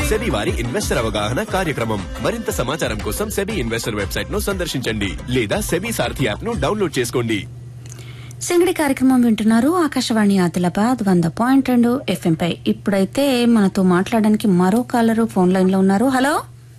SEBI వారి investor అవగాహన కార్యక్రమం మరింత సమాచారం కోసం సెబీ ఇన్వెస్టర్ వెబ్సైట్ ను సందర్శించండి లేదా సెబీ సారథి యాప్ ను డౌన్లోడ్ చేసుకోండి సింగడి కార్యక్రమం వింటున్నారు ఆకాశవాణి ఆదిలాబాద్ వంద పాయింట్ రెండు ఎఫ్ఎం పై ఇప్పుడైతే మనతో మాట్లాడడానికి మరో కాలరు ఫోన్ లైన్ లో ఉన్నారు హలో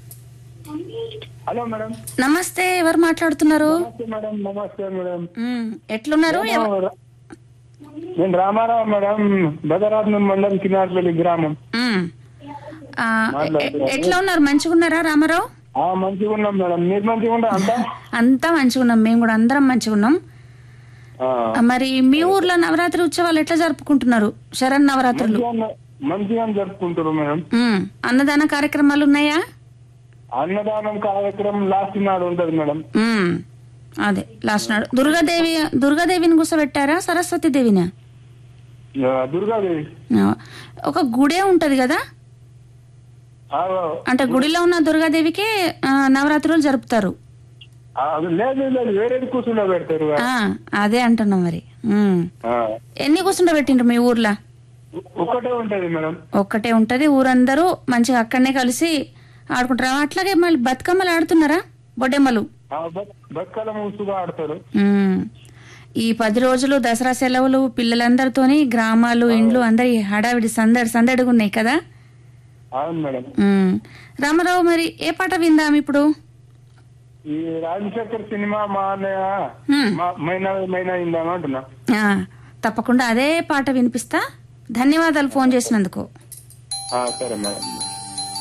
హలో మేడం నమస్తే ఎవరు మాట్లాడుతున్నారు నమస్తే మేడం నమస్తే మేడం మ్, ఎట్లున్నారు ఎవ- నేను రామారావు మేడం బదరాత్నం మండలం కినార్పల్లి గ్రామం మ్. ఆ, ఎ- ఎట్లా ఉన్నారు మంచిగా ఉన్నారా రామారావు ఆ మంచిగా ఉన్నాం మేడం మీరు మంచిగా ఉంటా అంతా అంతా మంచిగా ఉన్నాం మేము కూడా అందరం మంచిగా ఉన్నాం ఆ, ఆ, మరి మీ ఊర్లో నవరాత్రి ఉత్సవాలు ఎట్లా జరుపుకుంటున్నారు శరణ్ నవరాత్రులు మంచిగా మంచిగా జరుపుకుంటారు మేడం మ్, అన్నదాన కార్యక్రమాలు ఉన్నాయా అన్నదానం కార్యక్రమం లాస్ట్ నాడు ఉంటది మేడం మ్, అదే లాస్ట్ నాడు దుర్గాదేవి దుర్గాదేవిని కూర్చోబెట్టారా సరస్వతి దేవినా ఆ, దుర్గాదేవి ఆ, ఒక గుడే ఉంటది కదా ఆ, అంటే గుడిలో ఉన్న దుర్గాదేవికి ఆ, నవరాత్రులు జరుపుతారు ఆ, లేదు లేదు వేరేది కూర్చుండ పెడతారు ఆ, అదే అంటున్నాం మరి మ్. ఆ, ఎన్ని కూర్చుండ పెట్టిండ్రు మీ ఊర్లో ఒక్కటే ఉంటది మేడం ఒక్కటే ఉంటది ఊరందరూ మంచిగా అక్కడనే కలిసి ఆడుకుంటారు అట్లాగే మళ్ళీ బతుకమ్మలు ఆడుతున్నారా బొడ్డెమ్మలు ఆ, బ- బతుకల ముసుగా ఆడతారు మ్. ఈ పది రోజులు దసరా సెలవులు పిల్లలందరితోని గ్రామాలు ఇండ్లు అందరి హడావిడి సందడి సందడిగా ఉన్నాయి కదా అవును మేడం మ్. రామారావు మరి ఏ పాట విందాం ఇప్పుడు ఈ రాజశేఖర్ సినిమా మా అన్నయ్య హ్మ్. మా- మైనా మైనా ఇందామా అంటున్నా ఆ, తప్పకుండా అదే పాట వినిపిస్తా ధన్యవాదాలు ఫోన్ చేసినందుకు ఆ, సరే మేడం